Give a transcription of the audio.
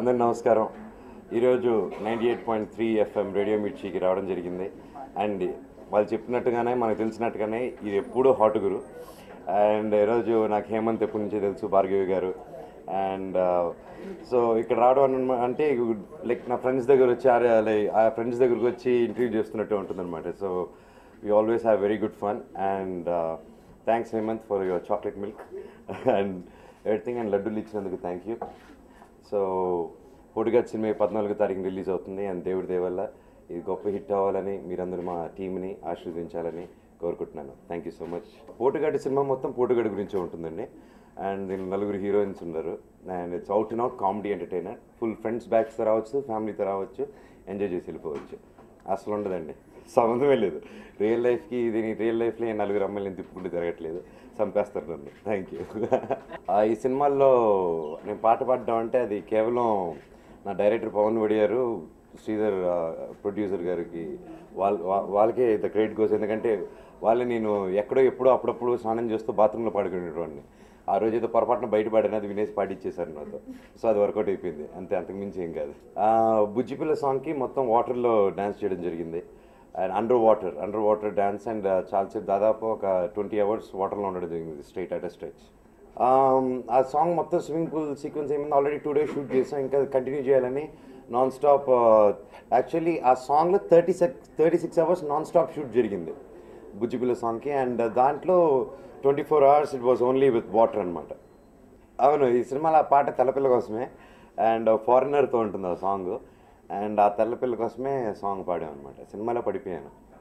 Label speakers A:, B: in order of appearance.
A: అందరి నమస్కారం ఈరోజు ninety eight point three FM radio మిర్చికి రావడం జరిగింది అండ్ వాళ్ళు చెప్పినట్టుగానే మనకు తెలిసినట్టుగానే ఇది ఎప్పుడూ హాట్ గురు అండ్ ఈరోజు నాకు హేమంత్ ఎప్పటి నుంచి తెలుసు భార్గవి గారు అండ్ సో ఇక్కడ రావడం అన్న- అంటే లైక్ నా ఫ్రెండ్స్ దగ్గర వచ్చి ఆ- like ఆ ఫ్రెండ్స్ దగ్గరకు వచ్చి ఇంటర్వ్యూ చేస్తున్నట్టు ఉంటుందన్నమాట so we always have very good fun and thanks Hemanth for your chocolate milk and everything and లడ్డూలు ఇచ్చినందుకు థ్యాంక్ యూ సో పొడిగట్ సినిమా ఈ పద్నాలుగో తారీఖు రిలీజ్ అవుతుంది అండ్ దేవుడి దేవల్ల ఇది గొప్ప హిట్ అవ్వాలని మీరందరూ మా టీంని ఆశీర్వదించాలని కోరుకుంటున్నాను థ్యాంక్ యూ సో మచ్ పోటుగాడి సినిమా మొత్తం పోటుగాడి గురించే ఉంటుందండి అండ్ దీనిలో నలుగురు హీరోయిన్స్ ఉన్నారు and it's out and out comedy entertainer full friends బ్యాక్స్తో రావచ్చు ఫ్యామిలీతో రావచ్చు ఎంజాయ్ చేసి వెళ్ళిపోవచ్చు అసలు ఉండదండి సంబంధమే లేదు రియల్ లైఫ్కి దీని రియల్ లైఫ్లో ఈ నలుగురు అమ్మాయిని తిప్పుకుంటూ తిరగట్లేదు చంపేస్తారు నన్ను థ్యాంక్ యూ ఈ సినిమాల్లో నేను పాట పాడడం అంటే అది కేవలం నా డైరెక్టర్ పవన్ వడియారు శ్రీధర్ ప్రొడ్యూసర్ గారికి వాళ్ళ వా- వాళ్ళకే ద క్రెడిట్ కోసం ఎందుకంటే వాళ్ళు నేను ఎక్కడో ఎప్పుడో అప్పుడప్పుడు స్నానం చేస్తూ బాత్రూంలో పాడుకునేవాడిని ఆ రోజు ఏదో పొరపాటున బయట పాడిన అది వినేసి పాడిచ్చేశారు నాతో సో అది వర్కౌట్ అయిపోయింది అంతే అంతకుమించి ఏం కాదు ఆ, బుజ్జిపిల్ల సాంగ్కి మొత్తం వాటర్లో డ్యాన్స్ చేయడం జరిగింది and under water under water dance and చాలాసేపు దాదాపు ఒక ట్వంటీ అవర్స్ వాటర్లో ఉండడం జరిగింది స్ట్రైట్ అట్ స్ట్రెచ్ ఆ సాంగ్ మొత్తం స్విమ్మింగ్ పూల్ సీక్వెన్స్ ఏమైంది ఆల్రెడీ టూ డేస్ షూట్ చేసాం ఇంకా కంటిన్యూ చేయాలని నాన్ స్టాప్ యాక్చువల్లీ ఆ సాంగ్లో thirty six thirty six hours non stop shoot జరిగింది బుజ్జిపిల్ల సాంగ్కి అండ్ దాంట్లో twenty four hours it was only with water అనమాట అవును ఈ సినిమాలో ఆ పాట తెల్లపిల్ల కోసమే అండ్ ఫారినర్తో ఉంటుంది ఆ సాంగ్ అండ్ ఆ తెల్లపిల్ల కోసమే సాంగ్ పాడాం అనమాట సినిమాలో పడిపోయాను